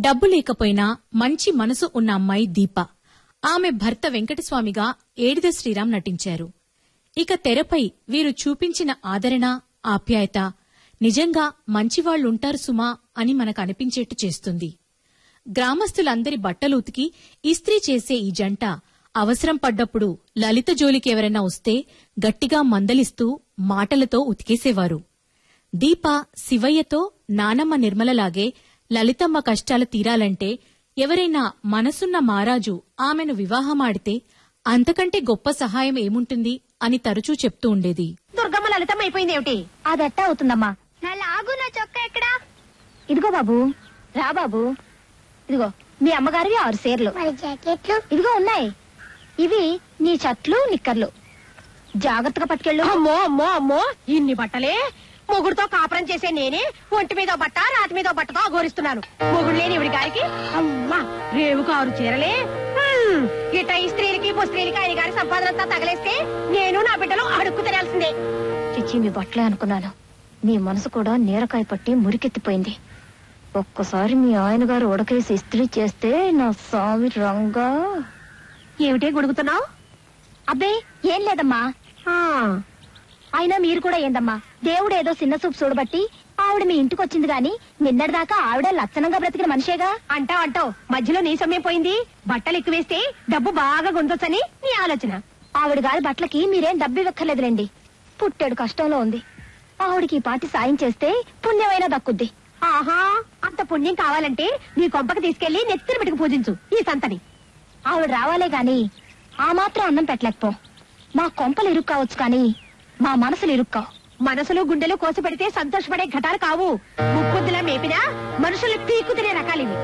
డబ్బు లేకపోయినా మంచి మనసు ఉన్న అమ్మాయి దీప ఆమె భర్త వెంకటస్వామిగా ఏడిద శ్రీరామ్ నటించారు ఇక తెరపై వీరు చూపించిన ఆదరణ ఆప్యాయత నిజంగా మంచివాళ్లుంటారు సుమా అని మనకు అనిపించేట్టు చేస్తుంది గ్రామస్తులందరి బట్టలు ఉతికి ఇస్త్రీ చేసే ఈ జంట అవసరం పడ్డప్పుడు లలిత జోలికి ఎవరైనా వస్తే గట్టిగా మందలిస్తూ మాటలతో ఉతికేసేవారు దీప శివయ్యతో నానమ్మ నిర్మలలాగే లలితమ్మ కష్టాలు తీరాలంటే ఎవరైనా మనసున్న మారాజు ఆమెను వివాహమాడితే అంతకంటే గొప్ప సహాయం ఏముంటుంది అని తరచూ చెప్తూ ఉండేది దుర్గమ్మ లలితం అయిపోయింది ఏమిటి అదెట్టా అవుతుందమ్మా నా లాగు నా చొక్క ఎక్కడా ఇదిగో బాబు రా బాబు ఇదిగో మీ అమ్మగారివి ఆరు సేర్లు మరి జాకెట్లు ఇదిగో ఉన్నాయి ఇవి నీ చట్లు నిక్కర్లు జాగ్రత్తగా పట్టుకెళ్ళు అమ్మో అమ్మో అమ్మో ఇన్ని బట్టలే మొగుడుతో కాపురం చేసే నేనే ఒంటి మీద బట్ట రాతి మీద బట్టతో అఘోరిస్తున్నాను మొగుడు లేని ఇవిడి గారికి అమ్మా రేవు కారు చీరలే హ్మ్, ఇట ఈ స్త్రీలకి స్త్రీలకి ఆయన గారి సంపాదన అంతా తగలేస్తే నేను నా బిడ్డలు అడుక్కు తినాల్సిందే చిచ్చి మీ బట్టలే అనుకున్నాను నీ మనసు కూడా నీరకాయ పట్టి మురికెత్తిపోయింది ఒక్కసారి మీ ఆయన గారు ఉడకేసి ఇస్త్రీ చేస్తే నా స్వామి రంగా ఏమిటే గొడుగుతున్నావు అబ్బే ఏం లేదమ్మా అయినా మీరు కూడా ఏందమ్మా దేవుడు ఏదో చిన్న చూపు చూడబట్టి ఆవిడ మీ ఇంటికి వచ్చింది గాని నిన్నటిదాకా ఆవిడ లక్షణంగా బ్రతికిన మనిషేగా అంటావు అంటావు మధ్యలో నీ సమయం పోయింది బట్టలు ఎక్కువేస్తే డబ్బు బాగా గుంజొచ్చని నీ ఆలోచన ఆవిడ గారి బట్టలకి మీరేం డబ్బు ఇవ్వక్కర్లేదులేండి పుట్టాడు కష్టంలో ఉంది ఆవిడకి ఈ పాటి సాయం చేస్తే పుణ్యమైనా దక్కుద్ది ఆహా అంత పుణ్యం కావాలంటే నీ కొంపకి తీసుకెళ్లి నెత్తిన పెట్టుకు పూజించు ఈ సంతని ఆవిడ రావాలే గాని ఆ మాత్రం అన్నం పెట్టలేకపో మా కొంపలు ఇరుక్కు కావచ్చు కానీ మా మనసులు ఇరుక్కావు మనసులు గుండెలు కోసి పెడితే సంతోషపడే ఘటాలు కావు ముక్కుద్దులా మేపినా మనుషులు పీకు తినే రకాలివి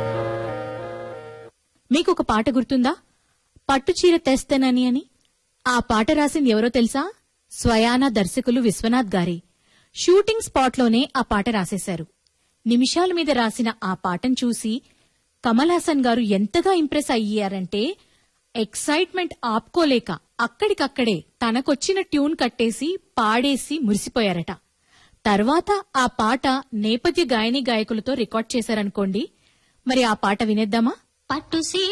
మీకొక పాట గుర్తుందా పట్టుచీర తెస్తనని అని ఆ పాట రాసింది ఎవరో తెలుసా స్వయాన దర్శకులు విశ్వనాథ్ గారే షూటింగ్ స్పాట్లోనే ఆ పాట రాసేశారు నిమిషాల మీద రాసిన ఆ పాటను చూసి కమల్ హాసన్ గారు ఎంతగా ఇంప్రెస్ అయ్యారంటే ఎక్సైట్మెంట్ ఆపుకోలేక అక్కడికక్కడే తనకొచ్చిన ట్యూన్ కట్టేసి పాడేసి మురిసిపోయారట తర్వాత ఆ పాట నేపథ్య గాయని గాయకులతో రికార్డ్ చేశారనుకోండి మరి ఆ పాట వినేద్దామా పట్టు